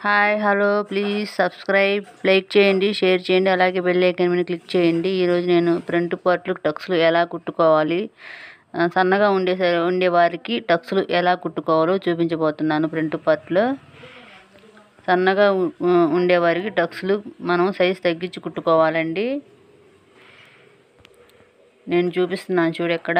hi hello please subscribe like చేయండి share చేయండి అలాగే బెల్ ఐకాన్ మీద క్లిక్ చేయండి ఈరోజు నేను ఫ్రంట్ పార్ట్లు టక్స్లు ఎలా కుట్టుకోవాలి ఆ, సన్నగా ఉండే స- ఉండే వారికి టక్స్లు ఎలా కుట్టుకోవాలో చూపించబోతున్నాను ఫ్రంట్ పార్ట్లో సన్నగా ఉ- ఉ- ఉండే వారికి టక్స్లు మనం సైజ్ తగ్గించి కుట్టుకోవాలండి నేను చూపిస్తున్నాను చూడు ఇక్కడ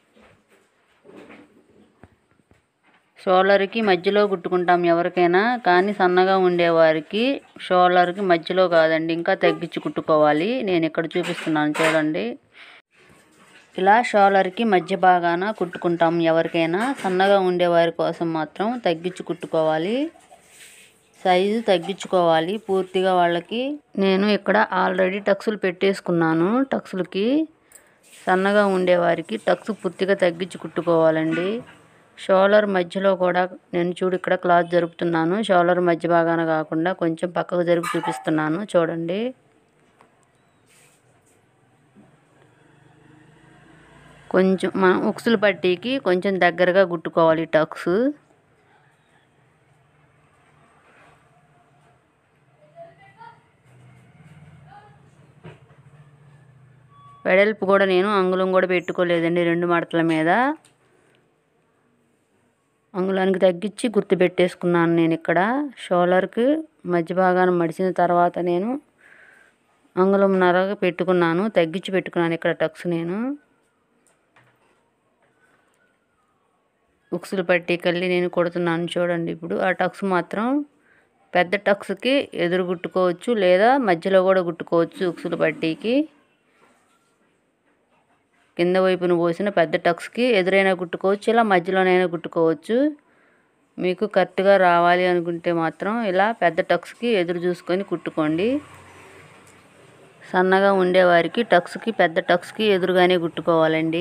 షోల్డర్కి మధ్యలో కుట్టుకుంటాం ఎవరికైనా కానీ సన్నగా ఉండేవారికి షోల్డర్కి మధ్యలో కాదండి ఇంకా తగ్గించి కుట్టుకోవాలి నేను ఇక్కడ చూపిస్తున్నాను చూడండి ఇలా షోల్డర్కి మధ్య భాగాన కుట్టుకుంటాం ఎవరికైనా సన్నగా ఉండేవారి కోసం మాత్రం తగ్గించి కుట్టుకోవాలి సైజు తగ్గించుకోవాలి పూర్తిగా వాళ్ళకి నేను ఇక్కడ ఆల్రెడీ టక్సులు పెట్టేసుకున్నాను టక్సులకి సన్నగా ఉండేవారికి టక్స్ పూర్తిగా తగ్గించి కుట్టుకోవాలండి షోల్డర్ మధ్యలో కూడా నేను చూడు ఇక్కడ క్లాత్ జరుపుతున్నాను షోల్డర్ మధ్య భాగాన కాకుండా కొంచెం పక్కకు జరిపి చూపిస్తున్నాను చూడండి కొంచెం మనం ఉక్సుల పట్టీకి కొంచెం దగ్గరగా కుట్టుకోవాలి టక్స్ వెడల్పు కూడా నేను అంగుళం కూడా పెట్టుకోలేదండి రెండు మడతల మీద అంగుళానికి తగ్గించి గుర్తు పెట్టేసుకున్నాను నేను ఇక్కడ షోల్డర్కి మధ్య భాగాన్ని మడిచిన తర్వాత నేను అంగుళంన్నరగా పెట్టుకున్నాను తగ్గించి పెట్టుకున్నాను ఇక్కడ టక్స్ నేను ఉక్సులు పట్టి కల్లి నేను కొడుతున్నాను చూడండి ఇప్పుడు ఆ టక్స్ మాత్రం పెద్ద టక్స్కి ఎదురు కుట్టుకోవచ్చు లేదా మధ్యలో కూడా కుట్టుకోవచ్చు ఉక్సులు పట్టీకి కింద వైపున పోసిన పెద్ద టక్స్కి ఎదురైనా కుట్టుకోవచ్చు ఇలా మధ్యలోనైనా కుట్టుకోవచ్చు మీకు కరెక్ట్గా రావాలి అనుకుంటే మాత్రం ఇలా పెద్ద టక్స్కి ఎదురు చూసుకొని కుట్టుకోండి సన్నగా ఉండేవారికి టక్స్కి పెద్ద టక్స్కి ఎదురుగానే కుట్టుకోవాలండి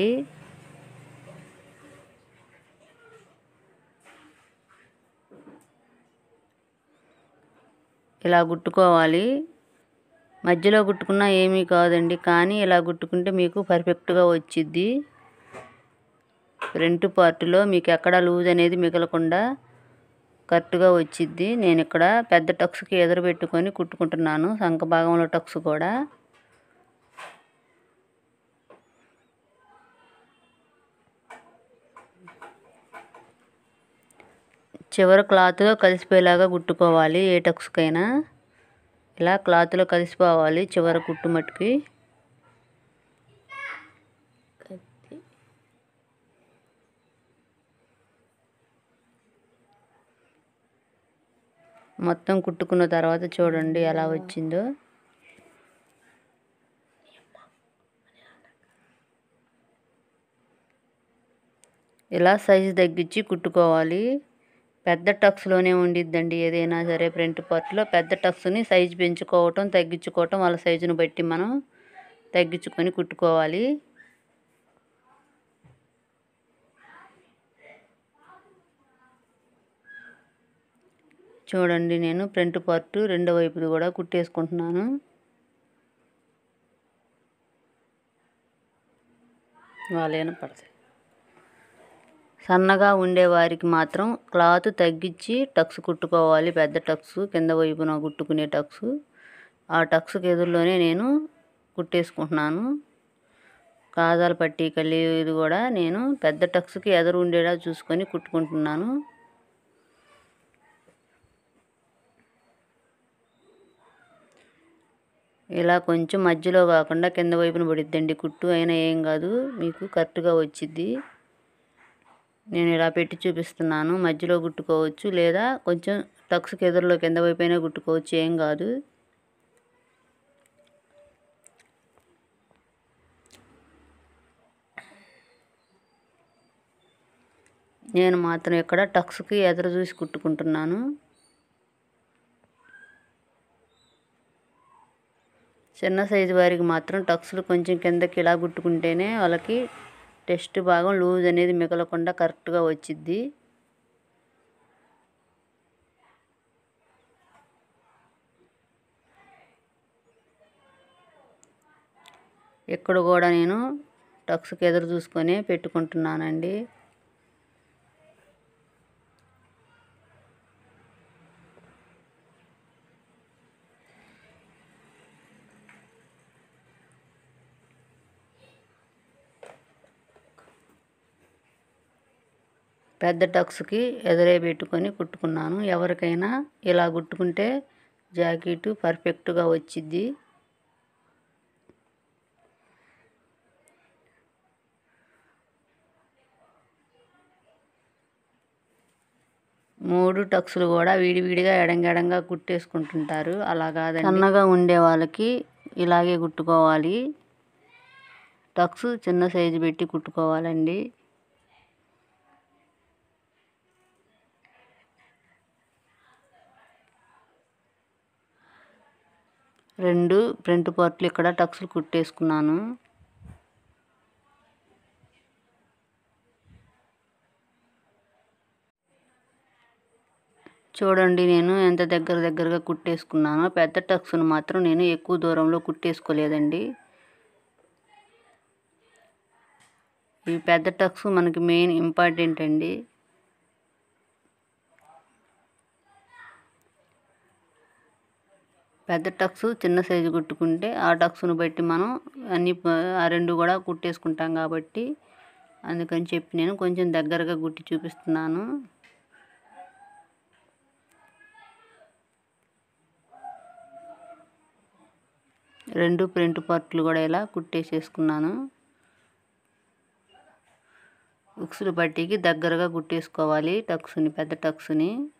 ఇలా కుట్టుకోవాలి మధ్యలో కుట్టుకున్నా ఏమీ కాదండి కానీ ఇలా కుట్టుకుంటే మీకు పర్ఫెక్ట్గా వచ్చిద్ది ఫ్రంట్ పార్ట్లో మీకు ఎక్కడ లూజ్ అనేది మిగలకుండా కరెక్ట్గా వచ్చిద్ది నేను ఇక్కడ పెద్ద టక్స్కి ఎదురు పెట్టుకొని కుట్టుకుంటున్నాను సంఖ భాగంలో టక్స్ కూడా చివరి క్లాత్లో కలిసిపోయేలాగా కుట్టుకోవాలి ఏ టక్స్కైనా ఇలా క్లాత్లో కలిసిపోవాలి చివరి కుట్టు మట్టుకి మొత్తం కుట్టుకున్న తర్వాత చూడండి ఎలా వచ్చిందో ఇలా సైజు తగ్గించి కుట్టుకోవాలి పెద్ద టక్స్లోనే ఉండిద్దండి ఏదైనా సరే ఫ్రంట్ పార్ట్లో పెద్ద టక్స్ని సైజు పెంచుకోవటం తగ్గించుకోవటం వాళ్ళ సైజుని బట్టి మనం తగ్గించుకొని కుట్టుకోవాలి చూడండి నేను ఫ్రంట్ పార్ట్ రెండో వైపుది కూడా కుట్టేసుకుంటున్నాను వాళ్ళేనా పడతాయి సన్నగా ఉండేవారికి మాత్రం క్లాత్ తగ్గించి టక్స్ కుట్టుకోవాలి పెద్ద టక్స్ కింద వైపున కుట్టుకునే టక్స్ ఆ టక్స్కి ఎదురులోనే నేను కుట్టేసుకుంటున్నాను కాజాల పట్టి కళ్ళి ఇది కూడా నేను పెద్ద టక్స్కి ఎదురు ఉండేలా చూసుకొని కుట్టుకుంటున్నాను ఇలా కొంచెం మధ్యలో కాకుండా కింద వైపున పడిద్దండి కుట్టు అయినా ఏం కాదు మీకు కరెక్ట్గా వచ్చిద్ది నేను ఇలా పెట్టి చూపిస్తున్నాను మధ్యలో కుట్టుకోవచ్చు లేదా కొంచెం టక్స్కి ఎదురులో కింద వైపు అయినా కుట్టుకోవచ్చు ఏం కాదు నేను మాత్రం ఇక్కడ టక్స్కి ఎదురు చూసి కుట్టుకుంటున్నాను చిన్న సైజు వారికి మాత్రం టక్స్లు కొంచెం కిందకి ఇలా కుట్టుకుంటేనే వాళ్ళకి టెస్ట్ భాగం లూజ్ అనేది మిగలకుండా కరెక్ట్గా వచ్చిద్ది ఇక్కడ కూడా నేను టక్స్కి ఎదురు చూసుకొని పెట్టుకుంటున్నానండి పెద్ద టక్స్కి ఎదురే పెట్టుకొని కుట్టుకున్నాను ఎవరికైనా ఇలా కుట్టుకుంటే జాకెట్ పర్ఫెక్ట్గా వచ్చిద్ది మూడు టక్స్లు కూడా విడివిడిగా ఎడంగెడంగా కుట్టేసుకుంటుంటారు అలా కాదండి సన్నగా ఉండే వాళ్ళకి ఇలాగే కుట్టుకోవాలి టక్స్ చిన్న సైజు పెట్టి కుట్టుకోవాలండి రెండు ఫ్రంట్ పార్ట్లు ఇక్కడ టక్స్లు కుట్టేసుకున్నాను చూడండి నేను ఎంత దగ్గర దగ్గరగా కుట్టేసుకున్నానో పెద్ద టక్స్ను మాత్రం నేను ఎక్కువ దూరంలో కుట్టేసుకోలేదండి ఈ పెద్ద టక్స్ మనకి మెయిన్ ఇంపార్టెంట్ అండి పెద్ద టక్స్ చిన్న సైజు కుట్టుకుంటే ఆ టక్స్ను బట్టి మనం అన్ని ఆ రెండు కూడా కుట్టేసుకుంటాం కాబట్టి అందుకని చెప్పి నేను కొంచెం దగ్గరగా కుట్టి చూపిస్తున్నాను రెండు ప్రింట్ పార్ట్లు కూడా ఇలా కుట్టేసేసుకున్నాను ఉక్సులు పట్టికి దగ్గరగా కుట్టేసుకోవాలి టక్స్ని పెద్ద టక్స్ని